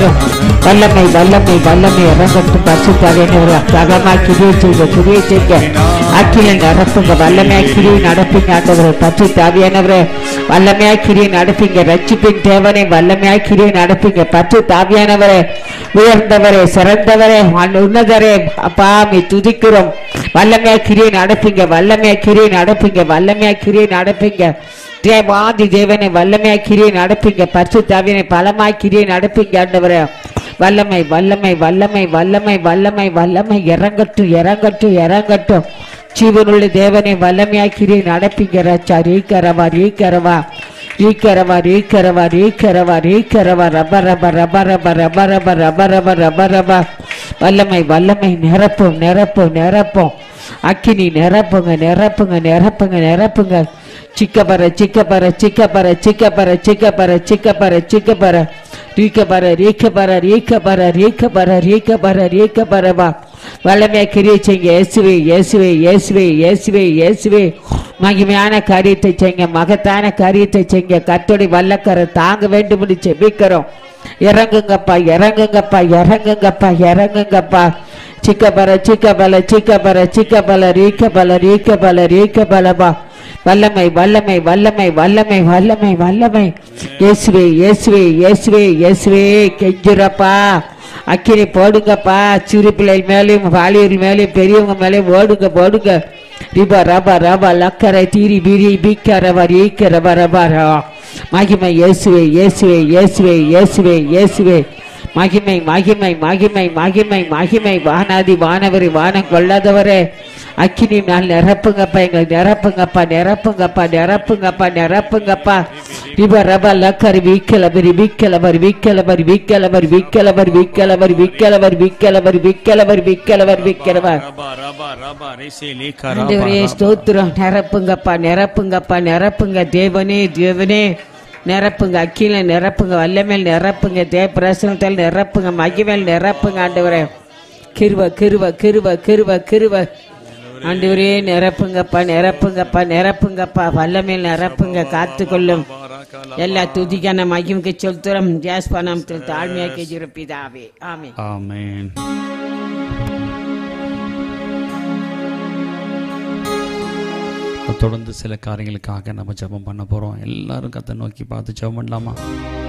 இறங்கட்டும் வல்லமை வல்லமை வல்லமை இறங்கட்டும் பரிசுத்தாவியானவரே சகமா கிரியை செய்க கிரியை செய்க அக்கினை நடப்புங்க வல்லமையா கிரியை நடப்பீங்க ஆண்டவரே பரிசுத்தாவியானவரே வல்லமையா கிரியை நடப்பீங்க ரட்சிப்பின் தேவனை வல்லமையா கிரியை நடப்பீங்க பரிசுத்தாவியானவரே உயர்ந்தவரே சிறந்தவரே உன் உன்னதரே அப்பா மீ துதிக்கிறோம் வல்லமையா கிரியை நடப்பீங்க வல்லமையா கிரியை நடப்பீங்க வல்லமையா கிரியை நடப்பீங்க தேவாதி தேவனை வல்லமையா கிரியை நடப்பீங்க பரிசுத்தாவியனை பலமாய் கிரியை நடப்பீங்க ஆண்டவரே வல்லமை வல்லமை வல்லமை வல்லமை வல்லமை வல்லமை இறங்கட்டும் இறங்கட்டும் இறங்கட்டும் ஜீவனுள்ள தேவனை வல்லமையா கிரியை நடப்பீங்க ராச்சா ரீக்கரவா ரீக்கரவா ரீக்கரவா ரீக்கரவா ரீக்கரவா ரீக்கரவா ரப ரப ரப ரப ரப ரப ரப ரப ரப ரப வல்லமை வல்லமை நிரப்பும் நிரப்பும் நிரப்பும் அக்கினி நிரப்புங்க நிரப்புங்க நிரப்புங்க நிரப்புங்க சிக்கப்பற சிக்கப்பற சிக்கப்பற சிக்கப்பற சிக்கப்பற சிக்கப்பற சிக்கப்பற ரீக்கப்பற ரீக்கப்பற ரீக்கப்பற ரீக்கப்பற ரீக்கப்பற ரீக்கப்பறவா வல்லமையா கிரியை செய்யுங்க இயேசுவே இயேசுவே இயேசுவே இயேசுவே இயேசுவே மகிமையான காரியத்தை செய்யுங்க மகத்தான காரியத்தை செய்யுங்க கத்தோடி வல்லக்கரை தாங்க வேண்டும் என்று செபிக்கிறோம் இறங்குங்கப்பா இறங்குங்கப்பா இறங்குங்கப்பா இறங்குங்கப்பா சிக்கப்பல சிக்கப்பல சிக்கப்பல சிக்கப்பல ரீக்கப்பல ரீக்கப்பல ரீக்கப்பலபா வல்லமை வல்லமை வல்லமை வல்லமை வல்லமை வல்லமை இயேசுவே இயேசுவே இயேசுவே இயேசுவே கெஞ்சுறப்பா அக்கினி போடுங்கப்பா சிறு பிள்ளைகள் மேலேயும் வாலியர் மேலேயும் பெரியவங்க மேலேயும் ஓடுங்க போடுங்க ரிபா ரபா ரபா லக்கரை தீரி பிரி பீக்கரவா ரீக்கரவா ரபா ரவா மகிமை இயேசுவே இயேசுவே இயேசுவே இயேசுவே இயேசுவே மகிமை மகிமை மகிமை மகிமை மகிமை வானாதி வானவரி வானம் கொள்ளாதவரே அக்கினி நாள் நிரப்புங்கப்பா எங்களை நிரப்புங்கப்பா நிரப்புங்கப்பா நிரப்புங்கப்பா நிரப்புங்கப்பா ரிப ரப லக்கர் வீக்கலவர் வீக்கலவர் வீக்கலவர் வீக்கலவர் வீக்கலவர் வீக்கலவர் வீக்கலவர் வீக்கலவர் வீக்கலவர் வீக்கலவர் வீக்கலவர் ரபா ரபா ரபா ரிசி லீக்கா ஆண்டவரே ஸ்தோத்திரம் நிரப்புங்கப்பா நிரப்புங்கப்பா நிரப்புங்க தேவனே தேவனே நிரப்புங்க அக்கில நிரப்புங்க வல்லமேல் நிரப்புங்க தேவ பிரசனத்தால் நிரப்புங்க மகிமேல் நிரப்புங்க ஆண்டவரே கிருவ கிருவ கிருவ கிருவ கிருவ ஆண்டவரே நிரப்புங்கப்பா நிரப்புங்கப்பா நிரப்புங்கப்பா வல்லமேல் நிரப்புங்க காத்துக்கொள்ளும் எல்லா துதிக்கான மகிமுக்கு சொல்துறம் ஜாஸ் பணம் தாழ்மையாக்கி ஜிருப்பிதாவே ஆமே ஆமென் தொடர்ந்து சில காரியங்களுக்காக நம்ம ஜெபம் பண்ண போறோம் எல்லாரும் கத்தை நோக்கி பார்த்து ஜெபம் பண்ணலாமா